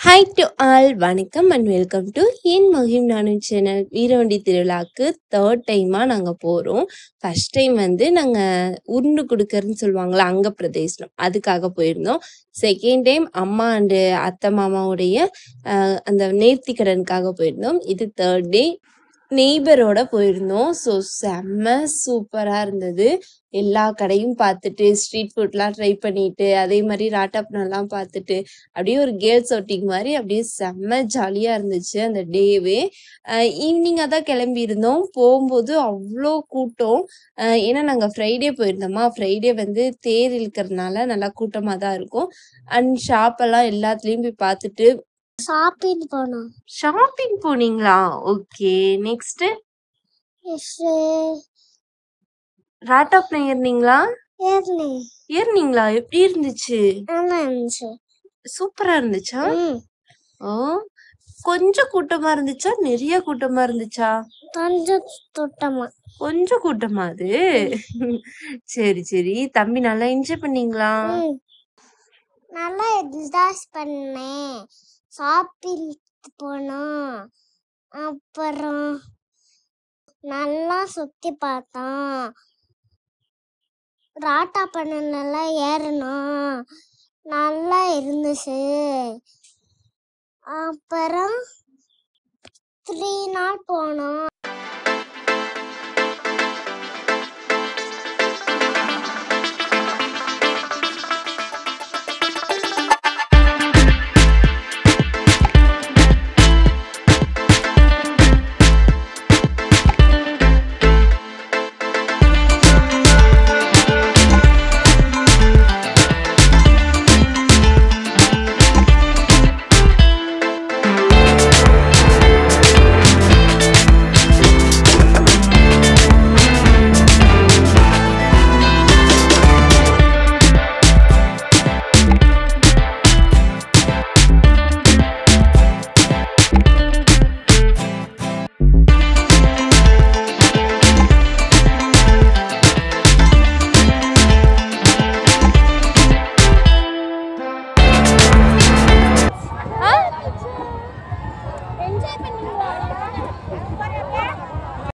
hi to all வணக்கம் and welcome to என் மகிம் நானும் சேனல் வீரவண்டி திருவிழாக்கு தேர்ட் டைமாக நாங்கள் போகிறோம் ஃபர்ஸ்ட் டைம் வந்து நாங்கள் உருண்டு கொடுக்கறன்னு சொல்லுவாங்களா அங்க பிரதேசம் அதுக்காக போயிருந்தோம் செகண்ட் டைம் அம்மா அண்டு அத்தை மாமாவுடைய அஹ், அந்த நேர்த்திக்கடனுக்காக போயிருந்தோம் இது தேர்ட் டே நெய்பரோட போயிருந்தோம் ஸோ செம்ம சூப்பராக இருந்தது எல்லா கடையும் பார்த்துட்டு ஸ்ட்ரீட் ஃபுட்லாம் ட்ரை பண்ணிட்டு அதே மாதிரி ராட்டாப்பனம்லாம் பார்த்துட்டு அப்படியே ஒரு கேர்ள்ஸ் அவுட்டிங் மாதிரி அப்படியே செம்ம ஜாலியாக இருந்துச்சு அந்த டேவே ஈவினிங்காக தான் கிளம்பியிருந்தோம் போகும்போது அவ்வளோ கூட்டம் அஹ் ஏன்னா நாங்கள் ஃப்ரைடே போயிருந்தோமா ஃப்ரைடே வந்து தேர் இழுக்கிறதுனால நல்லா கூட்டமாக தான் இருக்கும் அண்ட் ஷாப்பெல்லாம் எல்லாத்துலேயும் போய் பார்த்துட்டு ஷாப்பிங் போனோம் ஷாப்பிங் போனீங்களா ஓகே நெக்ஸ்ட்டு எஸ் ராட்டாப்பனம் ஏறினீங்களா ஏர்னி ஏறினீங்களா எப்படி இருந்துச்சு நல்லா இருந்துச்சு சூப்பராக இருந்துச்சா ம் ஓ கொஞ்சம் கூட்டமா இருந்துச்சா நிறைய கூட்டமா இருந்துச்சா கொஞ்சம் தொட்டமா கொஞ்சம் கூட்டமா அது சரி சரி தம்பி நல்லா என்ஜாய் பண்ணீங்களா ம் நல்லா என்ஜாய் பண்ணேன் ஷாப்பிங் போனோம் அப்புறம் நல்லா சுத்தி பார்த்தோம் ராட்டா பண்ணலாம் ஏறணும் நல்லா இருந்துச்சு அப்புறம் த்ரீ நாள் போனோம்